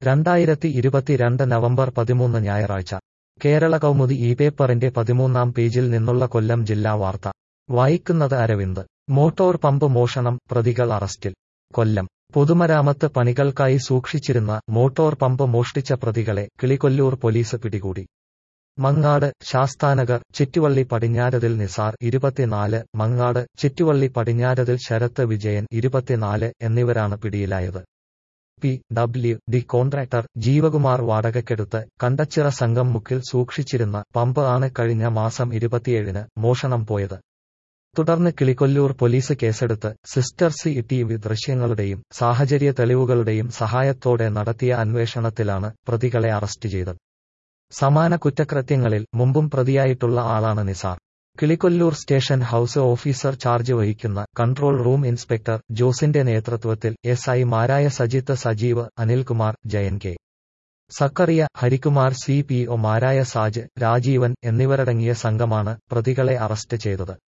രണ്ടായിരത്തി ഇരുപത്തിരണ്ട് നവംബർ പതിമൂന്ന് ഞായറാഴ്ച കേരള കൗമുദി ഈ പേപ്പറിന്റെ പതിമൂന്നാം പേജിൽ നിന്നുള്ള കൊല്ലം ജില്ലാ വാർത്ത വായിക്കുന്നത് അരവിന്ദ് മോട്ടോർ പമ്പ് മോഷണം പ്രതികൾ അറസ്റ്റിൽ കൊല്ലം പൊതുമരാമത്ത് പണികൾക്കായി സൂക്ഷിച്ചിരുന്ന മോട്ടോർ പമ്പ് മോഷ്ടിച്ച പ്രതികളെ കിളികൊല്ലൂർ പോലീസ് പിടികൂടി മങ്ങാട് ശാസ്താനഗർ ചിറ്റുവള്ളി പടിഞ്ഞാരതിൽ നിസാർ ഇരുപത്തിനാല് മങ്ങാട് ചിറ്റുവള്ളി പടിഞ്ഞാരതിൽ ശരത്ത് വിജയൻ ഇരുപത്തിനാല് എന്നിവരാണ് പിടിയിലായത് P W D contractor Jeevakumar വാടകയ്ക്കെടുത്ത് കണ്ടച്ചിറ സംഘം മുക്കിൽ സൂക്ഷിച്ചിരുന്ന പമ്പ് ആണ് കഴിഞ്ഞ മാസം ഇരുപത്തിയേഴിന് മോഷണം പോയത് തുടർന്ന് കിളികൊല്ലൂർ പോലീസ് കേസെടുത്ത് സിസ്റ്റർ സി ടി വി ദൃശ്യങ്ങളുടെയും സാഹചര്യ തെളിവുകളുടെയും സഹായത്തോടെ നടത്തിയ അന്വേഷണത്തിലാണ് പ്രതികളെ അറസ്റ്റ് ചെയ്തത് സമാന കുറ്റകൃത്യങ്ങളിൽ മുമ്പും പ്രതിയായിട്ടുള്ള ആളാണ് Nisar Kilikollur station house officer charge വഹിക്കുന്ന കൺട്രോൾ റൂം ഇൻസ്പെക്ടർ ജോസിന്റെ നേതൃത്വത്തിൽ എസ് ഐ മാരായ Sajith Sajeev Anilkumar Jayan K Zacharia Harikumar C P ഒമാരായ സാജ് രാജീവൻ എന്നിവരടങ്ങിയ സംഘമാണ് പ്രതികളെ അറസ്റ്റ് ചെയ്തത്